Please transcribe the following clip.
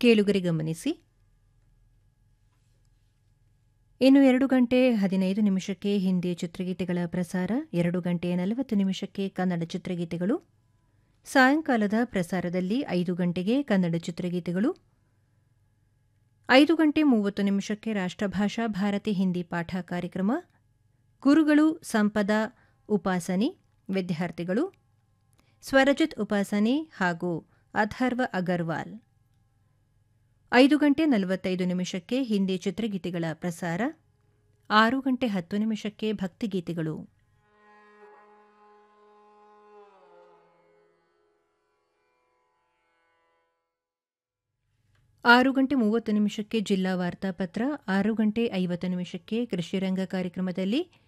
ಕೇಳುಗರಿ ಗಮನಿಸಿ ಇನ್ನು ಎರಡು ಗಂಟೆ ಹದಿನೈದು ನಿಮಿಷಕ್ಕೆ ಹಿಂದಿ ಚಿತ್ರಗೀತೆಗಳ ಪ್ರಸಾರ ಎರಡು ಗಂಟೆ ನಲವತ್ತು ನಿಮಿಷಕ್ಕೆ ಕನ್ನಡ ಚಿತ್ರಗೀತೆಗಳು ಸಾಯಂಕಾಲದ ಪ್ರಸಾರದಲ್ಲಿ ಐದು ಗಂಟೆಗೆ ಕನ್ನಡ ಚಿತ್ರಗೀತೆಗಳು ಐದು ಗಂಟೆ ಮೂವತ್ತು ನಿಮಿಷಕ್ಕೆ ರಾಷ್ಟ್ರಭಾಷಾ ಭಾರತಿ ಹಿಂದಿ ಪಾಠ ಕಾರ್ಯಕ್ರಮ ಗುರುಗಳು ಸಂಪದ ಉಪಾಸನಿ ವಿದ್ಯಾರ್ಥಿಗಳು ಸ್ವರಜಿತ್ ಉಪಾಸನಿ ಹಾಗೂ ಅಥರ್ವ ಅಗರ್ವಾಲ್ ಐದು ಗಂಟೆ ನಲವತ್ತೈದು ನಿಮಿಷಕ್ಕೆ ಹಿಂದಿ ಚಿತ್ರಗೀತೆಗಳ ಪ್ರಸಾರ ಆರು ಗಂಟೆ ಹತ್ತು ನಿಮಿಷಕ್ಕೆ ಭಕ್ತಿಗೀತೆಗಳು ಆರು ಗಂಟೆ ಮೂವತ್ತು ನಿಮಿಷಕ್ಕೆ ಜಿಲ್ಲಾ ವಾರ್ತಾಪತ್ರ ಆರು ಗಂಟೆ ಐವತ್ತು ನಿಮಿಷಕ್ಕೆ ಕೃಷಿರಂಗ ಕಾರ್ಯಕ್ರಮದಲ್ಲಿ